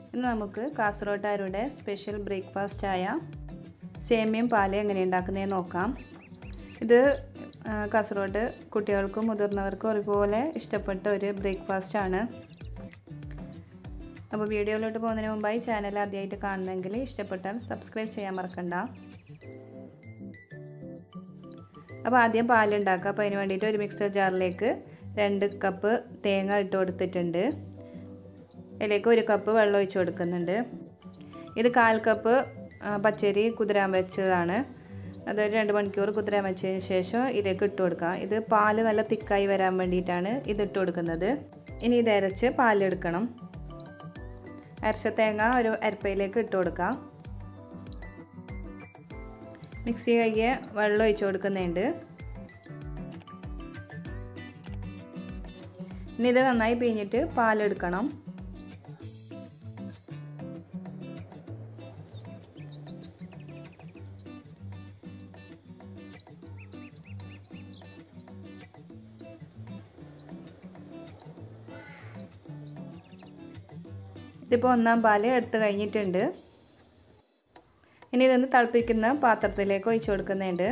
ഇന്ന് നമുക്ക് കാസർഗോട്ടുകാരുടെ സ്പെഷ്യൽ ബ്രേക്ക്ഫാസ്റ്റായ സേമിയം പാല് എങ്ങനെ ഉണ്ടാക്കുന്നതെന്ന് നോക്കാം ഇത് ആ, കാസർഗോഡ് കുട്ടികൾക്കും മുതിർന്നവർക്കും ഒരുപോലെ ഇഷ്ടപ്പെട്ട ഒരു ബ്രേക്ക്ഫാസ്റ്റാണ് അപ്പോൾ വീഡിയോയിലോട്ട് പോകുന്നതിന് മുമ്പായി ചാനൽ ആദ്യമായിട്ട് കാണുന്നെങ്കിൽ ഇഷ്ടപ്പെട്ടാൽ സബ്സ്ക്രൈബ് ചെയ്യാൻ മറക്കണ്ട അപ്പോൾ ആദ്യം പാലുണ്ടാക്കുക അപ്പോൾ അതിന് വേണ്ടിയിട്ട് ഒരു മിക്സർ ജാറിലേക്ക് രണ്ട് കപ്പ് തേങ്ങ ഇട്ട് കൊടുത്തിട്ടുണ്ട് അതിലേക്ക് ഒരു കപ്പ് വെള്ളം ഒഴിച്ച് കൊടുക്കുന്നുണ്ട് ഇത് കാൽ കപ്പ് ആ, പച്ചരി കുതിരാൻ വെച്ചതാണ് അതൊരു രണ്ട് മണിക്കൂർ കുതിരാൻ വെച്ചതിന് ശേഷം ഇതിലേക്ക് ഇട്ട് കൊടുക്കാം ഇത് പാല് നല്ല തിക്കായി വരാൻ വേണ്ടിയിട്ടാണ് ഇത് ഇട്ട് കൊടുക്കുന്നത് ഇനി ഇത് അരച്ച് പാലെടുക്കണം അരച്ച തേങ്ങ ഒരു അരപ്പയിലേക്ക് ഇട്ട് കൊടുക്കാം മിക്സി കയ്യെ വെള്ളം ഒഴിച്ച് കൊടുക്കുന്നുണ്ട് ഇനി ഇത് നന്നായി പിഴിഞ്ഞിട്ട് പാലെടുക്കണം ഇതിപ്പോൾ ഒന്നാം പാല് എടുത്ത് കഴിഞ്ഞിട്ടുണ്ട് ഇനി ഇതൊന്ന് തിളപ്പിക്കുന്ന പാത്രത്തിലേക്ക് ഒഴിച്ചു കൊടുക്കുന്നുണ്ട്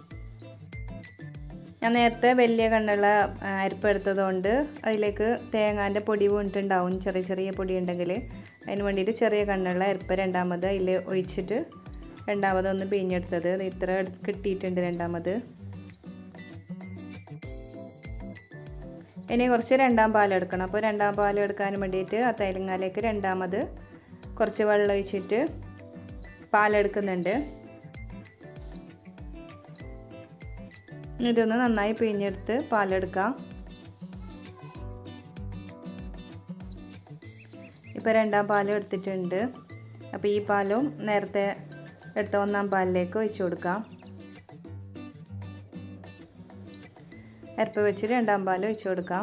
ഞാൻ നേരത്തെ വലിയ കണ്ണുള്ള അരിപ്പ് എടുത്തതുകൊണ്ട് അതിലേക്ക് തേങ്ങാൻ്റെ പൊടി വീണിട്ടുണ്ടാവും ചെറിയ ചെറിയ പൊടി ഉണ്ടെങ്കിൽ അതിന് വേണ്ടിയിട്ട് ചെറിയ കണ്ണുള്ള അരിപ്പ് രണ്ടാമത് അതിൽ ഒഴിച്ചിട്ട് രണ്ടാമത് ഒന്ന് പിഴിഞ്ഞെടുത്തത് ഇത് ഇത്ര കിട്ടിയിട്ടുണ്ട് രണ്ടാമത് ഇനി കുറച്ച് രണ്ടാം പാലെടുക്കണം അപ്പോൾ രണ്ടാം പാലെടുക്കാൻ വേണ്ടിയിട്ട് ആ തേലങ്ങാലേക്ക് രണ്ടാമത് കുറച്ച് വെള്ളം ഒഴിച്ചിട്ട് പാലെടുക്കുന്നുണ്ട് ഇതൊന്ന് നന്നായി പിഴിഞ്ഞെടുത്ത് പാലെടുക്കാം ഇപ്പോൾ രണ്ടാം പാലും എടുത്തിട്ടുണ്ട് അപ്പോൾ ഈ പാലും നേരത്തെ എടുത്ത ഒന്നാം പാലിലേക്ക് ഒഴിച്ചു കൊടുക്കാം അരപ്പ് വെച്ച് രണ്ടാം പാൽ ഒഴിച്ചു കൊടുക്കാം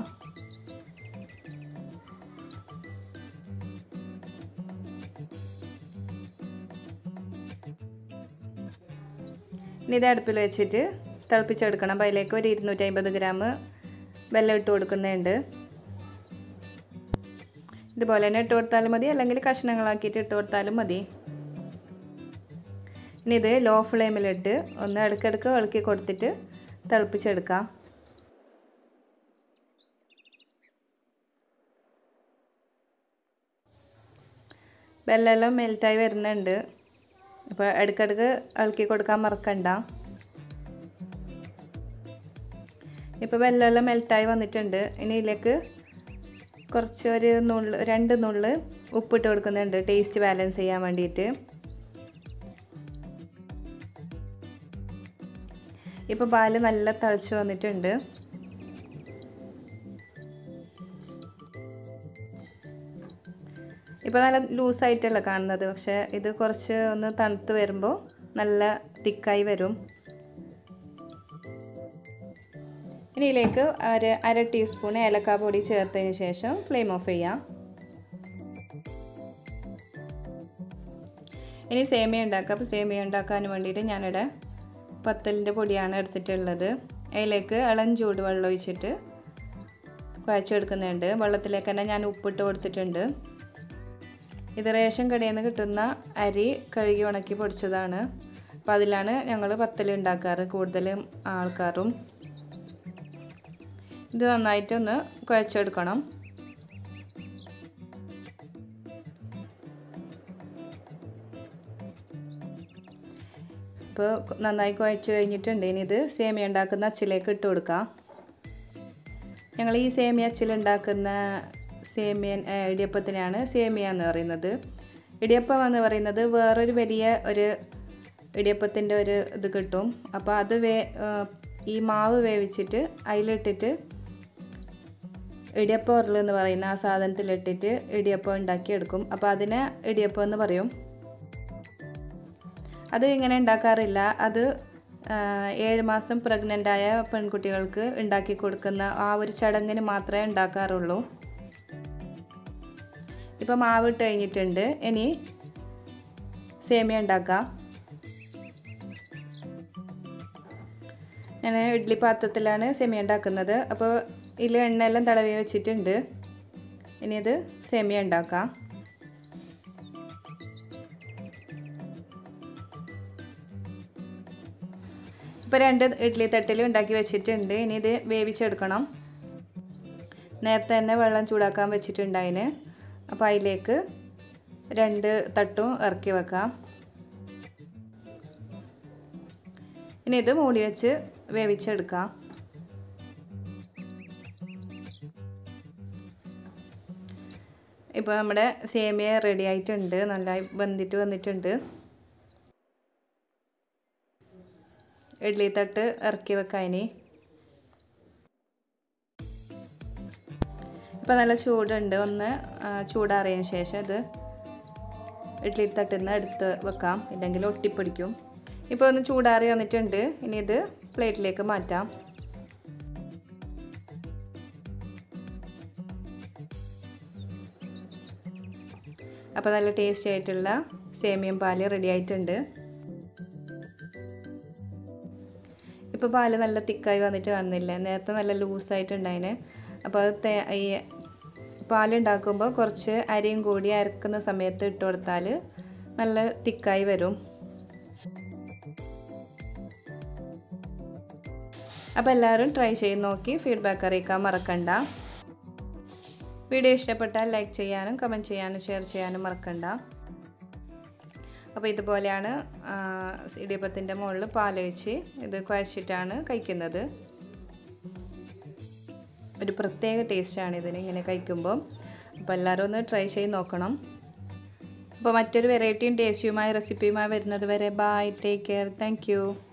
ഇനി ഇത് അടുപ്പിൽ വെച്ചിട്ട് തിളപ്പിച്ചെടുക്കണം അപ്പോൾ അതിലേക്ക് ഒരു ഇരുന്നൂറ്റി അമ്പത് ഗ്രാം വെള്ളം ഇട്ട് കൊടുക്കുന്നുണ്ട് ഇതുപോലെ തന്നെ ഇട്ട് കൊടുത്താലും മതി അല്ലെങ്കിൽ കഷ്ണങ്ങളാക്കിയിട്ട് ഇട്ട് കൊടുത്താലും മതി ഇനി ഇത് ലോ ഫ്ലെയിമിലിട്ട് ഒന്ന് ഇടയ്ക്കിടയ്ക്ക് ഇളക്കി കൊടുത്തിട്ട് തിളപ്പിച്ചെടുക്കാം വെള്ളമെല്ലാം മെൽറ്റായി വരുന്നുണ്ട് അപ്പോൾ ഇടയ്ക്കിടയ്ക്ക് ഇളക്കി കൊടുക്കാൻ മറക്കണ്ട ഇപ്പോൾ വെള്ളമെല്ലാം മെൽറ്റായി വന്നിട്ടുണ്ട് ഇനി ഇതിലേക്ക് കുറച്ച് ഒരു നുള്ള് രണ്ട് നുള്ള് ഉപ്പിട്ട് കൊടുക്കുന്നുണ്ട് ടേസ്റ്റ് ബാലൻസ് ചെയ്യാൻ വേണ്ടിയിട്ട് ഇപ്പോൾ പാല് നല്ല തിളച്ച് വന്നിട്ടുണ്ട് ഇപ്പോൾ നല്ല ലൂസായിട്ടല്ല കാണുന്നത് പക്ഷേ ഇത് കുറച്ച് ഒന്ന് തണുത്ത് വരുമ്പോൾ നല്ല തിക്കായി വരും ഇനി ഇതിലേക്ക് ഒരു അര ടീസ്പൂൺ ഏലക്ക പൊടി ചേർത്തതിന് ശേഷം ഫ്ലെയിം ഓഫ് ചെയ്യാം ഇനി സേമിയ ഉണ്ടാക്കാം അപ്പോൾ സേമിയ ഉണ്ടാക്കാൻ വേണ്ടിയിട്ട് ഞാനിവിടെ പത്തലിൻ്റെ പൊടിയാണ് എടുത്തിട്ടുള്ളത് അതിലേക്ക് ഇളം ചൂട് വെള്ളം ഒഴിച്ചിട്ട് കുഴച്ചെടുക്കുന്നുണ്ട് വെള്ളത്തിലേക്ക് തന്നെ ഞാൻ ഉപ്പിട്ട് കൊടുത്തിട്ടുണ്ട് ഇത് റേഷൻ കടയിൽ നിന്ന് കിട്ടുന്ന അരി കഴുകി ഉണക്കി പൊടിച്ചതാണ് അപ്പോൾ അതിലാണ് ഞങ്ങൾ പത്തൽ ഉണ്ടാക്കാറ് കൂടുതലും ആൾക്കാരും ഇത് നന്നായിട്ടൊന്ന് കുഴച്ചെടുക്കണം ഇപ്പോൾ നന്നായി കുഴച്ച് കഴിഞ്ഞിട്ടുണ്ട് ഇനി ഇത് സേമിയ ഉണ്ടാക്കുന്ന അച്ചിലേക്ക് ഇട്ട് കൊടുക്കാം ഞങ്ങൾ ഈ സേമിയ അച്ചിൽ ഉണ്ടാക്കുന്ന സേമിയൻ ഇടിയപ്പത്തിനാണ് സേമിയ എന്ന് പറയുന്നത് ഇടിയപ്പം എന്ന് പറയുന്നത് വേറൊരു വലിയ ഒരു ഇടിയപ്പത്തിൻ്റെ ഒരു ഇത് കിട്ടും അപ്പോൾ അത് വേ ഈ മാവ് വേവിച്ചിട്ട് അതിലിട്ടിട്ട് ഇടിയപ്പം ഉരുൾ എന്ന് പറയുന്ന ആ സാധനത്തിലിട്ടിട്ട് ഇടിയപ്പം ഉണ്ടാക്കിയെടുക്കും അപ്പോൾ അതിനെ ഇടിയപ്പം എന്ന് പറയും അത് ഇങ്ങനെ ഉണ്ടാക്കാറില്ല അത് ഏഴ് മാസം പ്രഗ്നൻ്റ് ആയ പെൺകുട്ടികൾക്ക് ഉണ്ടാക്കി കൊടുക്കുന്ന ആ ഒരു ചടങ്ങിന് മാത്രമേ ഉണ്ടാക്കാറുള്ളൂ ഇപ്പോൾ മാവ് ഇട്ട് കഴിഞ്ഞിട്ടുണ്ട് ഇനി സേമിയ ഉണ്ടാക്കാം ഞാൻ ഇഡ്ഡലി പാത്രത്തിലാണ് സേമിയ ഉണ്ടാക്കുന്നത് അപ്പോൾ ഇതിൽ എണ്ണയെല്ലാം തടവി വെച്ചിട്ടുണ്ട് ഇനി ഇത് സേമിയ ഉണ്ടാക്കാം ഇപ്പോൾ രണ്ട് ഇഡ്ഡലി തട്ടിൽ ഉണ്ടാക്കി വെച്ചിട്ടുണ്ട് ഇനി ഇത് വേവിച്ചെടുക്കണം നേരത്തെ തന്നെ വെള്ളം ചൂടാക്കാൻ വെച്ചിട്ടുണ്ടായിന് അപ്പോൾ അതിലേക്ക് രണ്ട് തട്ടും ഇറക്കി വെക്കാം ഇനി ഇത് മൂടി വെച്ച് വേവിച്ചെടുക്കാം ഇപ്പോൾ നമ്മുടെ സേമിയ റെഡി ആയിട്ടുണ്ട് നല്ലതായി വെന്തിട്ട് വന്നിട്ടുണ്ട് ഇഡ്ഡലി തട്ട് ഇറക്കി വെക്കാം ഇനി ഇപ്പോൾ നല്ല ചൂടുണ്ട് ഒന്ന് ചൂടാറിയതിന് ശേഷം ഇത് ഇഡ്ഡലി തട്ടിൽ നിന്ന് എടുത്ത് വെക്കാം ഇല്ലെങ്കിൽ ഒട്ടിപ്പിടിക്കും ഇപ്പോൾ ഒന്ന് ചൂടാറി വന്നിട്ടുണ്ട് ഇനി ഇത് പ്ലേറ്റിലേക്ക് മാറ്റാം അപ്പോൾ നല്ല ടേസ്റ്റി ആയിട്ടുള്ള സേമിയം പാല് റെഡി ആയിട്ടുണ്ട് ഇപ്പോൾ പാല് നല്ല തിക്കായി വന്നിട്ട് കാണുന്നില്ല നേരത്തെ നല്ല ലൂസായിട്ടുണ്ടായിന് അപ്പോൾ അത് തേ ഈ പാലുണ്ടാക്കുമ്പോൾ കുറച്ച് അരിയും കൂടി അരക്കുന്ന സമയത്ത് ഇട്ട് കൊടുത്താൽ നല്ല തിക്കായി വരും അപ്പോൾ എല്ലാവരും ട്രൈ ചെയ്ത് നോക്കി ഫീഡ്ബാക്ക് അറിയിക്കാൻ മറക്കണ്ട വീഡിയോ ഇഷ്ടപ്പെട്ടാൽ ലൈക്ക് ചെയ്യാനും കമൻറ്റ് ചെയ്യാനും ഷെയർ ചെയ്യാനും മറക്കണ്ട അപ്പോൾ ഇതുപോലെയാണ് ഇടിയപ്പത്തിൻ്റെ മുകളിൽ പാലൊഴിച്ച് ഇത് കുഴച്ചിട്ടാണ് കഴിക്കുന്നത് ഒരു പ്രത്യേക ടേസ്റ്റാണ് ഇതിന് ഇങ്ങനെ കഴിക്കുമ്പോൾ അപ്പോൾ എല്ലാവരും ഒന്ന് ട്രൈ ചെയ്ത് നോക്കണം അപ്പോൾ മറ്റൊരു വെറൈറ്റിയും ടേസ്റ്റിയുമായ റെസിപ്പിയുമായി വരുന്നത് വരെ ബൈ ടേക്ക് കെയർ താങ്ക്